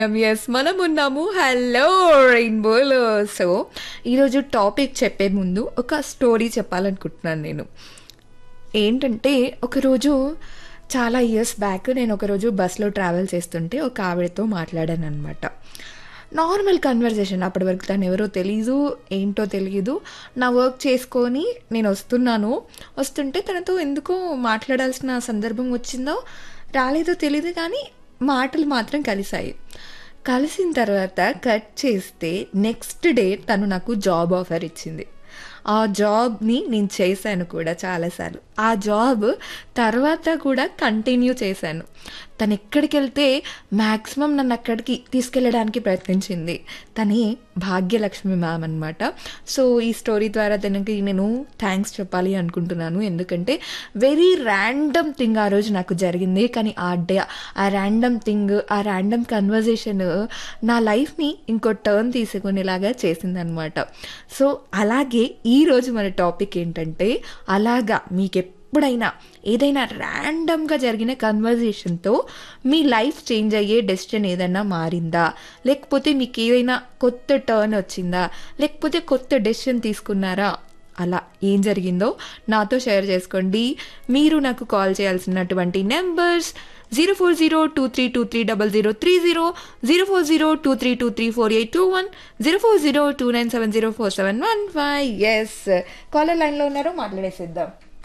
Yes మనం ఉన్నాము hello రెయిన్బోలో సో ఈరోజు టాపిక్ చెప్పే ముందు ఒక స్టోరీ చెప్పాలనుకుంటున్నాను నేను ఏంటంటే ఒకరోజు చాలా ఇయర్స్ బ్యాక్ నేను ఒకరోజు బస్లో ట్రావెల్ చేస్తుంటే ఒక ఆవిడతో మాట్లాడాను అనమాట నార్మల్ కన్వర్జేషన్ అప్పటి వరకు తను ఎవరో తెలీదు ఏంటో తెలియదు నా వర్క్ చేసుకొని నేను వస్తున్నాను వస్తుంటే తనతో ఎందుకో మాట్లాడాల్సిన సందర్భం వచ్చిందో రాలేదో తెలియదు కానీ మాటలు మాత్రం కలిసాయి కలిసిన తర్వాత కట్ చేస్తే నెక్స్ట్ డే తను నాకు జాబ్ ఆఫర్ ఇచ్చింది ఆ జాబ్ని నేను చేశాను కూడా చాలాసార్లు ఆ జాబ్ తర్వాత కూడా కంటిన్యూ చేశాను తను ఎక్కడికి వెళ్తే మ్యాక్సిమం నన్ను అక్కడికి తీసుకెళ్ళడానికి ప్రయత్నించింది తనే భాగ్యలక్ష్మి మ్యామ్ అనమాట సో ఈ స్టోరీ ద్వారా తనకి నేను థ్యాంక్స్ చెప్పాలి అనుకుంటున్నాను ఎందుకంటే వెరీ ర్యాండమ్ థింగ్ ఆ రోజు నాకు జరిగింది కానీ ఆ డే ఆ ర్యాండమ్ థింగ్ ఆ ర్యాండమ్ కన్వర్జేషన్ నా లైఫ్ని ఇంకో టర్న్ తీసుకునేలాగా చేసిందనమాట సో అలాగే ఈరోజు మన టాపిక్ ఏంటంటే అలాగా మీకు ఎప్పుడైనా ఏదైనా ర్యాండమ్గా జరిగిన కన్వర్జేషన్తో మీ లైఫ్ చేంజ్ అయ్యే డెసిషన్ ఏదైనా మారిందా లేకపోతే మీకు ఏదైనా కొత్త టర్న్ వచ్చిందా లేకపోతే కొత్త డెసిషన్ తీసుకున్నారా అలా ఏం జరిగిందో నాతో షేర్ చేసుకోండి మీరు నాకు కాల్ చేయాల్సినటువంటి numbers zero four zero two three two three double zero three zero zero four zero two three two three four eight two one zero four zero two nine seven zero four seven one five yes caller లైన్లో ఉన్నారు మాట్లాడేసిద్దాం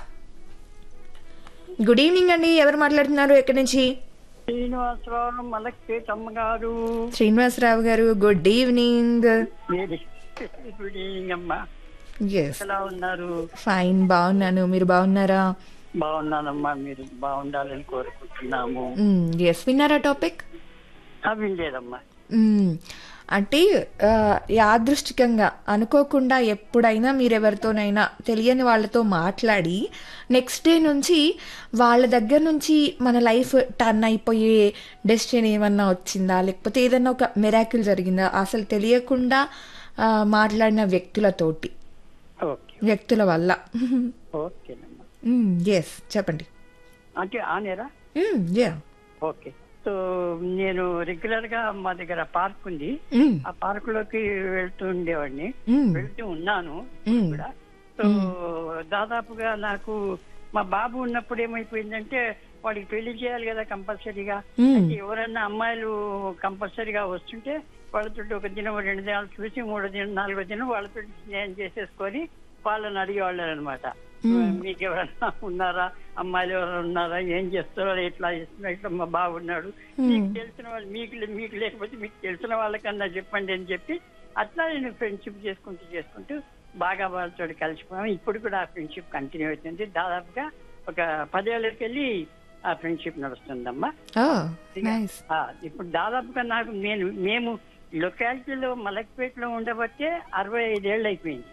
good evening అండి ఎవరు మాట్లాడుతున్నారు ఎక్కడి నుంచి శ్రీనివాసరావు మలక్పేటమ్మ గారు శ్రీనివాసరావు గారు good evening very good evening అమ్మా ఎస్ ఎలా ఉన్నారు ఫైన్ బాగున్నాను మీరు బాగున్నారా బాగున్నానమ్మా మీరు బాగుండాలని కోరుకుంటున్నాము ఎస్ విన్నారా టాపిక్ అవి లేదమ్మా అంటే ఆ, యాదృష్టికంగా అనుకోకుండా ఎప్పుడైనా మీరు ఎవరితోనైనా తెలియని వాళ్ళతో మాట్లాడి నెక్స్ట్ డే నుంచి వాళ్ళ దగ్గర నుంచి మన లైఫ్ టర్న్ అయిపోయే డెసిషన్ ఏమన్నా వచ్చిందా లేకపోతే ఏదైనా ఒక మెరాకిల్ జరిగిందా అసలు తెలియకుండా ఆ, మాట్లాడిన వ్యక్తులతోటి ఓకే వ్యక్తుల వల్ల ఓకేనమ్మా ఎస్ చెప్పండి అంటే ఆనేరా యా ఓకే సో నేను రెగ్యులర్ గా మా దగ్గర పార్క్ ఉంది ఆ పార్క్ లోకి వెళ్తూ ఉండేవాడిని వెళ్తూ ఉన్నాను ఇప్పుడు కూడా సో దాదాపుగా నాకు మా బాబు ఉన్నప్పుడు ఏమైపోయిందంటే వాడికి పెళ్లి చేయాలి కదా కంపల్సరీగా అయితే ఎవరైనా అమ్మాయిలు కంపల్సరీగా వస్తుంటే వాళ్ళతో ఒక దినం రెండు దినాలు చూసి మూడో దినం నాలుగో దినం వాళ్ళతో స్నేహం చేసేసుకొని వాళ్ళని అడిగేవాళ్ళు అనమాట మీకు ఎవరైనా ఉన్నారా అమ్మాయిలు ఎవరైనా ఉన్నారా ఏం చేస్తారో ఇట్లా చేస్తున్నారు ఇట్లా మా బాగున్నాడు మీకు తెలిసిన వాళ్ళు మీకు లే- మీకు లేకపోతే మీకు తెలిసిన వాళ్ళకన్నా చెప్పండి అని చెప్పి అట్లా నేను ఫ్రెండ్షిప్ చేసుకుంటూ చేసుకుంటూ బాగా వాళ్ళతో కలిసిపోయాము ఇప్పుడు కూడా ఆ ఫ్రెండ్షిప్ కంటిన్యూ అవుతుంది దాదాపుగా ఒక పదేళ్ళకి వెళ్ళి ఆ ఫ్రెండ్షిప్ నడుస్తుందమ్మా నైస్ ఆ, ఇప్పుడు దాదాపుగా నాకు నేను మేము లొకాలిటీలో మలక్పేటలో ఉండబట్టే అరవై ఐదేళ్ళు అయిపోయింది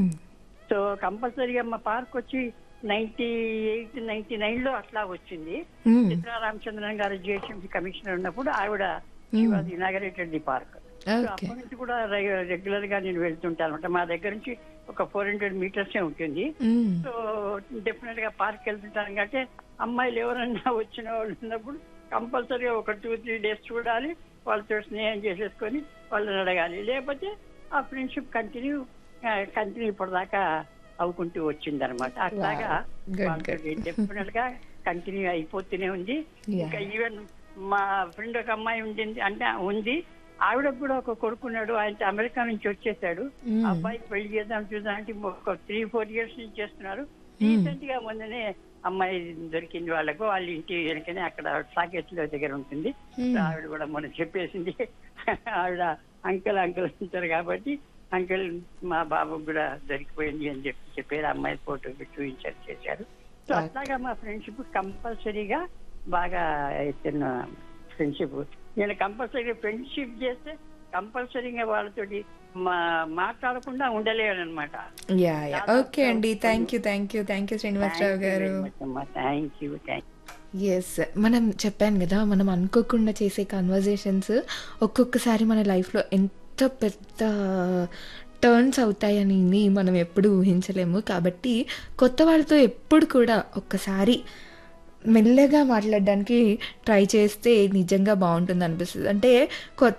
సో కంపల్సరీగా మా పార్క్ వచ్చి నైన్టీ ఎయిట్ నైన్టీ నైన్ లో అట్లా వచ్చింది చిత్రా రామచంద్రన్ గారు జిహెచ్ఎంసీ కమిషనర్ ఉన్నప్పుడు ఆవిడ ఇనాగరేటెడ్ ది పార్క్ ఓకే అప్పటి నుంచి కూడా రెగ్యులర్ గా నేను వెళ్తుంటాను అనమాట మా దగ్గర నుంచి ఒక ఫోర్ హండ్రెడ్ మీటర్స్ ఉంటుంది సో డెఫినెట్ గా పార్క్ వెళ్తుంటాను కాబట్టి అమ్మాయిలు ఎవరన్నా వచ్చిన వాళ్ళు ఉన్నప్పుడు కంపల్సరీగా ఒక టూ త్రీ డేస్ చూడాలి వాళ్ళతో స్నేహం చేసేసుకొని వాళ్ళని అడగాలి లేకపోతే ఆ ఫ్రెండ్షిప్ కంటిన్యూ కంటిన్యూ ఇప్పటిదాకా అవుకుంటూ వచ్చింది అనమాట అట్లాగా Good, డెఫినెట్ గా కంటిన్యూ అయిపోతూనే ఉంది Yeah. ఇంకా ఈవెన్ మా ఫ్రెండ్ ఒక అమ్మాయి ఉండింది అంటే ఉంది ఆవిడకు కూడా ఒక కొడుకున్నాడు ఆయన అమెరికా నుంచి వచ్చేసాడు Mm. ఆ అబ్బాయికి పెళ్లి చేద్దాం చూద్దాం అంటే ఒక త్రీ ఫోర్ ఇయర్స్ నుంచి చేస్తున్నారు రీసెంట్ గా మొన్ననే అమ్మాయి దొరికింది వాళ్ళకు వాళ్ళ ఇంటి వెనకనే అక్కడ సాకేట్లో దగ్గర ఉంటుంది Hmm. ఆవిడ కూడా మొన్న చెప్పేసింది ఆవిడ అంకుల్ అంకుల్ ఉంటారు కాబట్టి అంకుల్ మా బాబు కూడా దొరికిపోయింది అని చెప్పి చెప్పారు అమ్మాయి ఫోటో చూపించారు చేశారు సో Okay. అట్లాగా మా ఫ్రెండ్షిప్ కంపల్సరీగా బాగా ఎత్తున్న ఫ్రెండ్షిప్ నేను కంపల్సరీగా ఫ్రెండ్షిప్ చేస్తే కంపల్సరీగా వాళ్ళతోటి మా మాట్లాడకుండా ఉండలేను అనమాట యా యా ఓకే అండి thank you thank you thank you Srinivasarao గారు థ్యాంక్ యూ థ్యాంక్ ఎస్ మనం చెప్పాను కదా మనం అనుకోకుండా చేసే కన్వర్జేషన్స్ ఒక్కొక్కసారి మన లైఫ్లో ఎంత పెద్ద టర్న్స్ అవుతాయని మనం ఎప్పుడు ఊహించలేము కాబట్టి కొత్త వాళ్ళతో ఎప్పుడు కూడా ఒక్కసారి మెల్లగా మాట్లాడడానికి ట్రై చేస్తే నిజంగా బాగుంటుంది అనిపిస్తుంది అంటే కొత్త